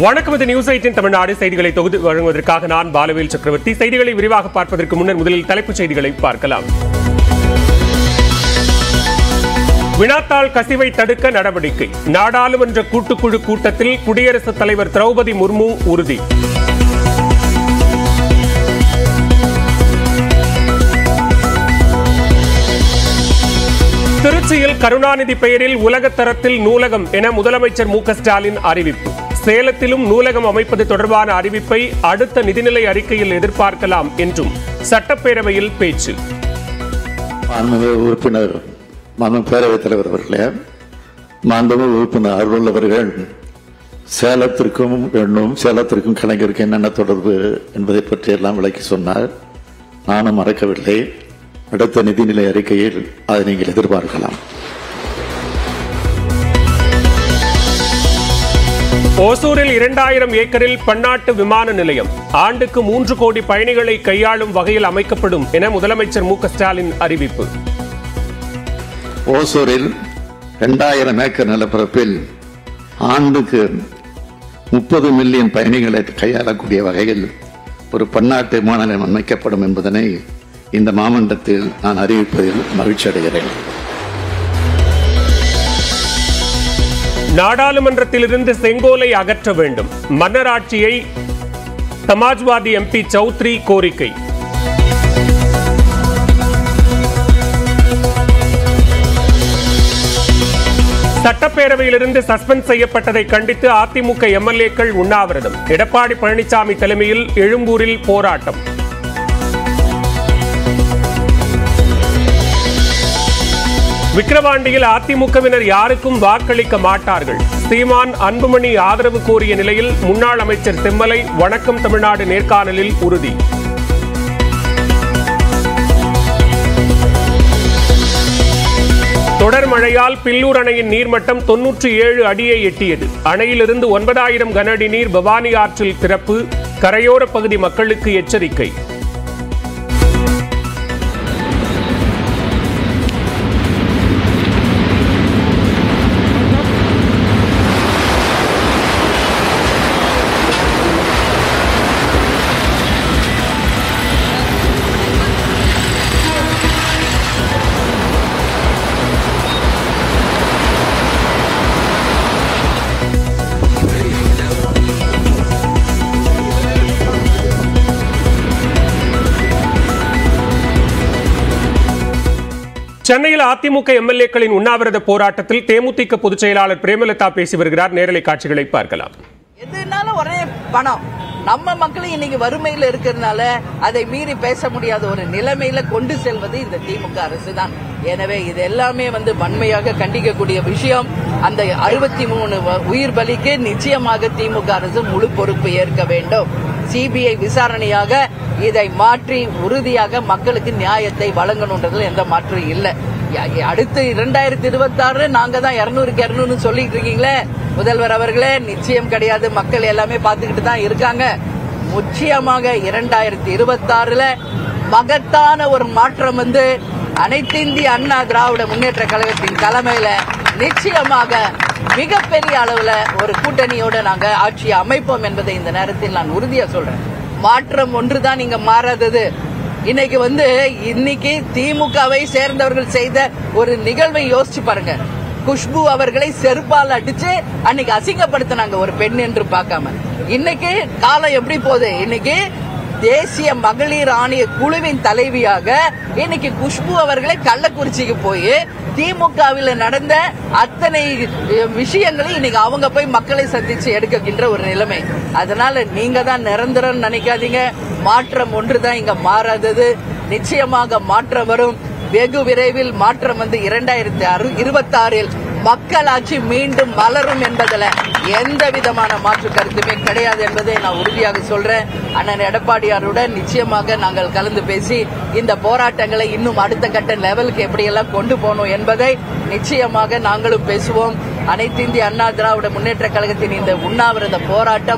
வணக்கம் இது news eighteen Tamil Nadu செய்திகளை தொகுத்து வழங்குவதற்காக நான் பாலவேல் சக்கரவர்த்தி செய்திகளை விரிவாக பார்ப்பதற்கு முன்னர் முதலில் தலைப்புச் செய்திகளை பார்க்கலாம் வினாத்தாள் கசிவை தடுக்க நடவடிக்கை நாடாளுமன்ற கூட்டுக்குழு கூட்டத்தில் குடியரசுத் தலைவர் திரௌபதி முர்மு உறுதி திருச்சியில் கருணாநிதி பெயரில் உலகத் தரத்தில் நூலகம் என முதலமைச்சர் மு க ஸ்டாலின் அறிவிப்பு சேலத்திலும் நூலகம் அமைப்பது தொடர்பான அறிவிப்பை அடுத்த நிதிநிலை அறிக்கையில் எதிர்பார்க்கலாம் என்றும் சட்டப்பேரவையில் பேச்சு மாண்புமிகு உறுப்பினர் மாண்பு பேரவைத் தலைவர் அவர்களே மாண்புமிகு உறுப்பினர் அருள் அவர்கள் சேலத்திற்கும் எண்ணும் சேலத்திற்கும் கலைஞருக்கு என்னென்ன தொடர்பு என்பதை பற்றி எல்லாம் விளக்கி சொன்னார் நானும் மறக்கவில்லை அடுத்த நிதிநிலை அறிக்கையில் அதை நீங்கள் எதிர்பார்க்கலாம் ஓசூரில் இரண்டாயிரம் ஏக்கரில் பன்னாட்டு விமான நிலையம் ஆண்டுக்கு மூன்று கோடி பயணிகளை கையாளும் வகையில் அமைக்கப்படும் என முதலமைச்சர் மு க ஸ்டாலின் அறிவிப்பு ஓசூரில் இரண்டாயிரம் ஏக்கர் நிலப்பரப்பில் ஆண்டுக்கு முப்பது மில்லியன் பயணிகளை கையாளக்கூடிய வகையில் ஒரு பன்னாட்டு விமான நிலையம் அமைக்கப்படும் என்பதனை இந்த மாமன்றத்தில் நான் அறிவிப்பதில் மகிழ்ச்சி அடைகிறேன் நாடாளுமன்றத்திலிருந்து செங்கோலை அகற்ற வேண்டும் மன்னர் ஆட்சியை சமாஜ்வாதி எம்பி சௌத்ரி கோரிக்கை சட்டப்பேரவையிலிருந்து சஸ்பெண்ட் செய்யப்பட்டதை கண்டித்து அதிமுக எம்எல்ஏக்கள் உண்ணாவிரதம் எடப்பாடி பழனிசாமி தலைமையில் எழும்பூரில் போராட்டம் விக்கிரவாண்டியில் அதிமுகவினர் யாருக்கும் வாக்களிக்க மாட்டார்கள் சீமான் அன்புமணி ஆதரவு கோரிய நிலையில் முன்னாள் அமைச்சர் செம்மலை வணக்கம் தமிழ்நாடு நேர்காணலில் உறுதி தொடர் மழையால் பில்லூர் அணையின் நீர்மட்டம் தொன்னூற்றி ஏழு அடியை எட்டியது அணையிலிருந்து ஒன்பதாயிரம் கன அடி நீர் பவானி ஆற்றில் திறப்பு கரையோர பகுதி மக்களுக்கு எச்சரிக்கை சென்னையில் அதிமுக எம்எல்ஏக்களின் உண்ணாவிரத போராட்டத்தில் தேமுதிக பொதுச் செயலாளர் பிரேமலதா பேசி வருகிறார் நேரலை காட்சிகளை பார்க்கலாம் எதுனாலும் ஒரே பணம் நம்ம மக்கள் இன்னைக்கு வறுமையில இருக்கிறதுனால அதை மீறி பேச முடியாத ஒரு நிலைமையில கொண்டு செல்வது இந்த திமுக அரசு தான் எனவே இது எல்லாமே வந்து வன்மையாக கண்டிக்கக்கூடிய விஷயம் அந்த அறுபத்தி மூணு உயிர் பலிக்கு நிச்சயமாக திமுக அரசு முழு பொறுப்பு ஏற்க வேண்டும் சிபிஐ விசாரணையாக இதை மாற்றி உறுதியாக மக்களுக்கு நியாயத்தை வழங்கணுன்றதுல எந்த மாற்றம் இல்லை அடுத்து இரண்டாயிரத்தி இருபத்தி ஆறு நாங்க தான் இருநூறுக்கு இருநூறு சொல்லிட்டு இருக்கீங்களே முதல்வர் அவர்களே நிச்சயம் கிடையாது மக்கள் எல்லாமே பார்த்துக்கிட்டு தான் இருக்காங்க நிச்சயமாக இரண்டாயிரத்தி இருபத்தி ஆறுல மகத்தான ஒரு மாற்றம் வந்து அனைத்து இந்திய அண்ணா திராவிட முன்னேற்ற கழகத்தின் தலைமையில நிச்சயமாக மிகப்பெரிய அளவுல ஒரு கூட்டணியோட நாங்க ஆட்சியை அமைப்போம் என்பதை இந்த நேரத்தில் நான் உறுதியா சொல்றேன் மாற்றம் ஒன்றுதான் இங்க மாறாதது இன்னைக்கு வந்து இன்னைக்கு திமுகவை சேர்ந்தவர்கள் செய்த ஒரு நிகழ்வை யோசிச்சு பாருங்க குஷ்பு அவர்களை செருப்பால் அடிச்சு அன்னைக்கு அசிங்கப்படுத்தினாங்க ஒரு பெண் என்று பார்க்காம இன்னைக்கு காலம் எப்படி போகுது இன்னைக்கு தேசிய மகளிர் ஆணைய குழுவின் தலைவியாக இன்னைக்கு குஷ்பு அவர்களை கள்ளக்குறிச்சிக்கு போய் திமுகவில் நடந்த அத்தனை விஷயங்களையும் இன்னைக்கு அவங்க போய் மக்களை சந்திச்சு எடுக்கின்ற ஒரு நிலைமை அதனால நீங்க தான் நிரந்தரம் நினைக்காதீங்க மாற்றம் ஒன்றுதான் இங்க மாறாதது நிச்சயமாக மாற்றம் வரும் வெகு விரைவில் மாற்றம் வந்து இரண்டாயிரத்தி இருபத்தி ஆறில் மக்களாட்சி மீண்டும் மலரும் என்பதுல எந்த விதமான மாற்று கருத்துமே கிடையாது என்பதை நான் உறுதியாக சொல்றேன் அண்ணன் எடப்பாடியாருடன் நிச்சயமாக நாங்கள் கலந்து பேசி இந்த போராட்டங்களை இன்னும் அடுத்த கட்ட லெவலுக்கு எப்படியெல்லாம் கொண்டு போகணும் என்பதை நிச்சயமாக நாங்களும் பேசுவோம் அனைத்து இந்திய அண்ணா திராவிட முன்னேற்ற கழகத்தின் இந்த உண்ணாவிரத போராட்டம்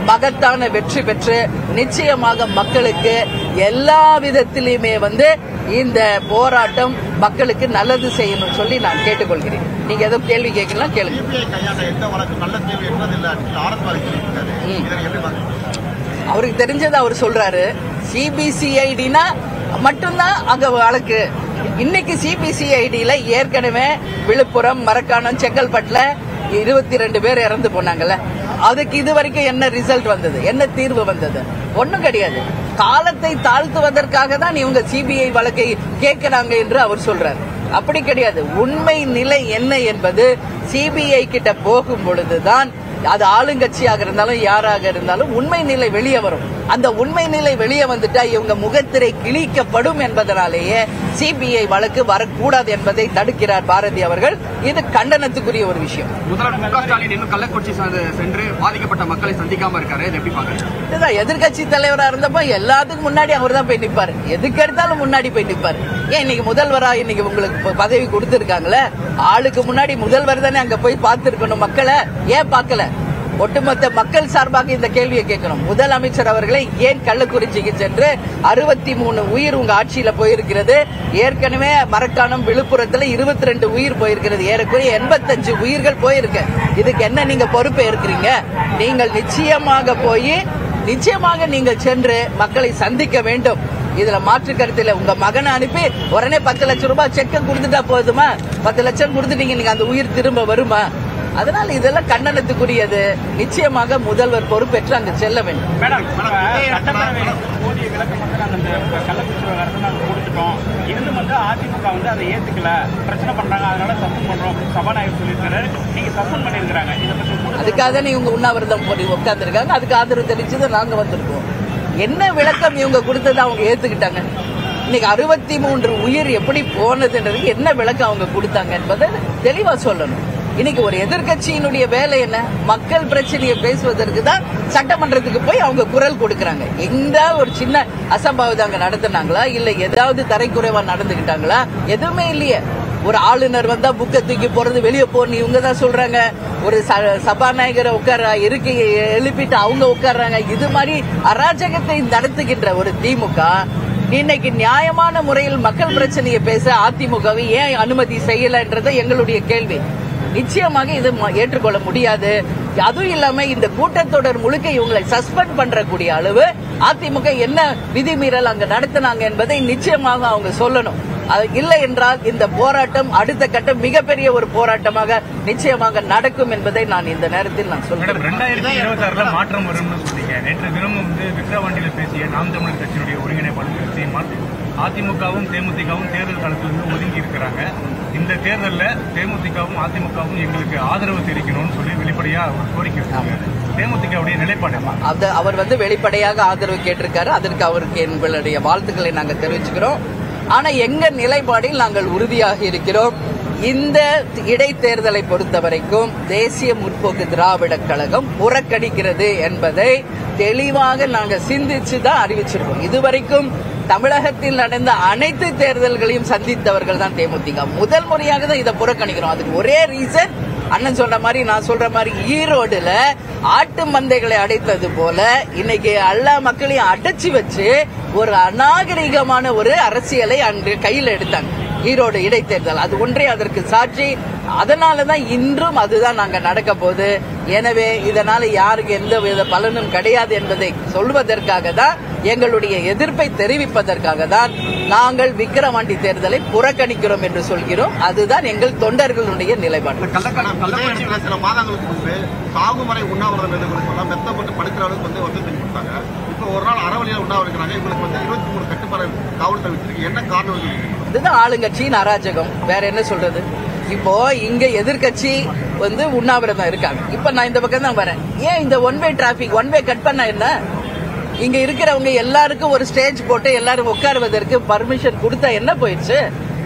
மகத்தான வெற்றி பெற்று நிச்சயமாக மக்களுக்கு எல்லா விதத்திலுமே வந்து இந்த போராட்டம் மக்களுக்கு நல்லது செய்யணும் சொல்லி நான் கேட்டுக்கொள்கிறேன் நீங்க ஏதோ கேள்வி கேட்கலாம் கேளுங்க சிபிஐ கையாண்ட எந்த வழக்கு நல்ல தீர்வு என்பதில்லை ஆரம்ப அறிவிச்சிருக்காரு இதனை எப்படி பார்க்கணும் அவருக்கு தெரிஞ்சது அவர் சொல்றாரு சிபிசிஐடினா மட்டும்தான் அங்க வழக்கு இன்னைக்கு சிபிசிஐடியில ஏற்கனவே விழுப்புரம் மரக்காணம் செங்கல்பட்டுல இருபத்தி ரெண்டு பேர் இறந்து போனாங்கல்ல அதுக்கு இது வரைக்கும் என்ன ரிசல்ட் வந்தது என்ன தீர்வு வந்தது ஒண்ணும் கிடையாது காலத்தை தாழ்த்துவதற்காக தான் இவங்க சிபிஐ வழக்கை கேட்கிறாங்க என்று அவர் சொல்றாரு அப்படி கிடையாது உண்மை நிலை என்ன என்பது சிபிஐ கிட்ட போகும் பொழுதுதான் அது ஆளுங்கட்சியாக இருந்தாலும் யாராக இருந்தாலும் உண்மை நிலை வெளியே வரும் அந்த உண்மை நிலை வெளியே வந்துட்டா இவங்க முகத்திரை கிழிக்கப்படும் என்பதனாலேயே சிபிஐ வழக்கு வரக்கூடாது என்பதை தடுக்கிறார் பாரதி அவர்கள் இது கண்டனத்துக்குரிய ஒரு விஷயம் முதல்வர் மு க ஸ்டாலின் இன்னும் கள்ளக்குறிச்சி சென்று- சென்று பாதிக்கப்பட்ட மக்களை சந்திக்காம இருக்காரு இதை எப்படி பாக்குறீங்க இதுதான் எதிர்கட்சி தலைவரா இருந்தப்ப எல்லாத்துக்கும் முன்னாடி அவர் தான் போய் நிப்பாரு எதுக்கு எடுத்தாலும் முன்னாடி போய் நிப்பாரு ஏன் இன்னைக்கு முதல்வரா இன்னைக்கு உங்களுக்கு ப- பதவி கொடுத்திருக்காங்களே ஆளுக்கு முன்னாடி முதல்வர் தானே அங்க போய் பார்த்திருக்கணும் மக்களை ஏன் பார்க்கல ஒட்டுமொத்த மக்கள் சார்பாக இந்த கேள்வியை கேட்கணும் முதலமைச்சர் அவர்களை ஏன் கள்ளக்குறிச்சிக்கு சென்று அறுபத்தி மூணு உயிர் உங்க ஆட்சியில போயிருக்கிறது ஏற்கனவே மரக்காணம் விழுப்புரத்துல இருபத்தி ரெண்டு உயிர் போயிருக்கிறது ஏறக்குறைய எண்பத்தஞ்சு உயிர்கள் போயிருக்கு இதுக்கு என்ன நீங்க பொறுப்பு இருக்கிறீங்க நீங்கள் நிச்சயமாக போய் நிச்சயமாக நீங்கள் சென்று மக்களை சந்திக்க வேண்டும் இதுல மாற்று கருத்துல உங்க மகனை அனுப்பி உடனே பத்து லட்சம் ரூபாய் செக்க கொடுத்துட்டா போதுமா பத்து லட்சம் கொடுத்துட்டீங்க நீங்க அந்த உயிர் திரும்ப வருமா அதனால இதெல்லாம் கண்டனத்துக்குரியது நிச்சயமாக முதல்வர் பொறுப்பேற்று அங்கு செல்ல வேண்டும் மேடம் சட்டப்பேரவை போதிய விளக்கம் வந்து நாங்கள் இந்த கள்ளக்குறிச்சி விவகாரத்தை நாங்கள் கொடுத்துட்டோம் இருந்தும் வந்து அதிமுக வந்து அதை ஏத்துக்கல பிரச்சனை பண்றாங்க அதனால சஸ்பெண்ட் பண்றோம் அப்படின்னு சபாநாயகர் சொல்லியிருக்காரு நீங்க சஸ்பெண்ட் பண்ணிருக்காங்க இதை பத்தி உங்களுக்கு அதுக்காக தான் இவங்க உண்ணாவிரதம் போய் உட்கார்ந்துருக்காங்க அதுக்கு ஆதரவு தெரிவிச்சது நாங்க வந்திருக்கோம் என்ன விளக்கம் இவங்க கொடுத்ததை அவங்க ஏத்துக்கிட்டாங்க இன்னைக்கு அறுபத்தி மூன்று உயிர் எப்படி போனதுன்றதுக்கு என்ன விளக்கம் அவங்க கொடுத்தாங்க என்பதை தெளிவா சொல்லணும் இன்னைக்கு ஒரு எதிர்க்கட்சியினுடைய வேலை என்ன மக்கள் பிரச்சனையை பேசுவதற்கு தான் சட்டமன்றத்துக்கு போய் அவங்க குரல் கொடுக்கறாங்க எங்க ஒரு சின்ன அசம்பாவிதம் அங்க நடத்துனாங்களா இல்ல ஏதாவது தரைக்குறைவா நடந்துகிட்டாங்களா எதுவுமே இல்லையே ஒரு ஆளுநர் வந்தா புக்கை தூக்கி போறது வெளியே போன்னு இவங்க தான் சொல்றாங்க ஒரு ச- சபாநாயகரை உட்கார இருக்கையை எழுப்பிட்டு அவங்க உட்கார்றாங்க இது மாதிரி அராஜகத்தை நடத்துகின்ற ஒரு திமுக இன்னைக்கு நியாயமான முறையில் மக்கள் பிரச்சனையை பேச அதிமுகவை ஏன் அனுமதி செய்யலன்றது எங்களுடைய கேள்வி நிச்சயமாக இது ம- ஏற்றுக்கொள்ள முடியாது அதுவும் இல்லாம இந்த கூட்டத்தொடர் முழுக்க இவங்களை சஸ்பெண்ட் பண்றக்கூடிய அளவு அதிமுக என்ன விதிமீறல் அங்க நடத்தினாங்க என்பதை நிச்சயமாக அவங்க சொல்லணும் அது இல்லை என்றால் இந்த போராட்டம் அடுத்த கட்டம் மிகப்பெரிய ஒரு போராட்டமாக நிச்சயமாக நடக்கும் என்பதை நான் இந்த நேரத்தில் நான் சொல்றேன் மேடம் ரெண்டாயிரத்தி இருபத்தி ஆறுல மாற்றம் வரும்னு சொன்னீங்க நேற்று தினமும் வந்து விக்கிரவாண்டியில பேசிய நாம் தமிழர் கட்சியினுடைய ஒருங்கிணைப்பாளர் திரு சீமான் அதிமுகவும் தேமுதிகவும் தேர்தல் களத்திலிருந்து ஒதுங்கி இருக்கிறாங்க இந்த தேர்தலில் தேமுதிகவும் அதிமுகவும் எங்களுக்கு ஆதரவு தெரிவிக்கணும்னு சொல்லி வெளிப்படையா ஒரு கோரிக்கை வச்சிருக்காரு தேமுதிகவுடைய நிலைப்பாடு என்ன? அது அவர் வந்து வெளிப்படையாக ஆதரவு கேட்டிருக்காரு அதற்கு அவருக்கு எங்களுடைய வாழ்த்துக்களை நாங்கள் தெரிவிச்சுக்கிறோம் ஆனா எங்க நிலைப்பாடில் நாங்கள் உறுதியாக இருக்கிறோம் இந்த இடைத்தேர்தலை பொறுத்தவரைக்கும் தேசிய முற்போக்கு திராவிட கழகம் புறக்கணிக்கிறது என்பதை தெளிவாக நாங்க சிந்திச்சு தான் அறிவிச்சிருக்கோம் இதுவரைக்கும் தமிழகத்தில் நடந்த அனைத்து தேர்தல்களையும் சந்தித்தவர்கள் தான் தேமுதிக முதல் முறையாக தான் இதை புறக்கணிக்கிறோம் அதுக்கு ஒரே ரீசன் அண்ணன் சொல்ற மாதிரி நான் சொல்ற மாதிரி ஈரோடுல ஆட்டு மந்தைகளை அடைத்தது போல இன்னைக்கு எல்லா மக்களையும் அடைச்சி வச்சு ஒரு அநாகரிகமான ஒரு அரசியலை அன்று கையில் எடுத்தாங்க ஈரோடு இடைத்தேர்தல் அது ஒன்றே அதற்கு சாட்சி அதனாலதான் இன்றும் அதுதான் நாங்க நடக்க போகுது எனவே இதனால யாருக்கு எந்த வித பலனும் கிடையாது என்பதை சொல்வதற்காக தான் எங்களுடைய எதிர்ப்பை தெரிவிப்பதற்காக தான் நாங்கள் விக்கிரவாண்டி தேர்தலை புறக்கணிக்கிறோம் என்று சொல்கிறோம் அதுதான் எங்கள் தொண்டர்களுடைய நிலைப்பாடு கள்ளக்கடை கள்ளக்குறிச்சி கள்ளக்குறிச்சியில சில மாதங்களுக்கு முன்பு சாகுமறை உண்ணாவிரதம் இருந்தவங்களுக்கு எல்லாம் மெத்தப்பட்டு படுக்கிற அளவுக்கு வந்து வசதி செஞ்சு கொடுத்தாங்க இப்போ ஒரு நாள் அறவழியில் உண்ணாவிரதம் இருக்கிறாங்க இவங்களுக்கு வந்து இருபத்தி மூணு கட்டுப்பாடு காவல்துறை வச்சிருக்கு என்ன காரணம் இருக்கு இதுதான் ஆளுங்கட்சியின் அராஜகம் வேற என்ன சொல்றது இப்போ இங்க எதிர்க்கட்சி வந்து உண்ணாவிரதம் இருக்காங்க இப்ப நான் இந்த பக்கம் தான் வரேன் ஏன் இந்த one way traffic one way cut பண்ண என்ன இங்க இருக்கிறவங்க எல்லாருக்கும் ஒரு ஸ்டேஜ் போட்டு எல்லாரும் உட்காருவதற்கு பர்மிஷன் கொடுத்தா என்ன போயிடுச்சு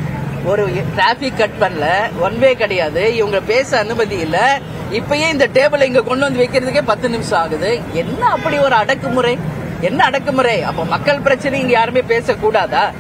ஒரு டிராபிக் கட் பண்ணல ஒன் வே கிடையாது இவங்க பேச அனுமதி இல்ல இப்பயே இந்த டேபிள் இங்க கொண்டு வந்து வைக்கிறதுக்கே பத்து நிமிஷம் ஆகுது என்ன அப்படி ஒரு அடக்குமுறை என்ன அடக்குமுறை அப்ப மக்கள் பிரச்சனை இங்க யாருமே பேசக்கூடாதா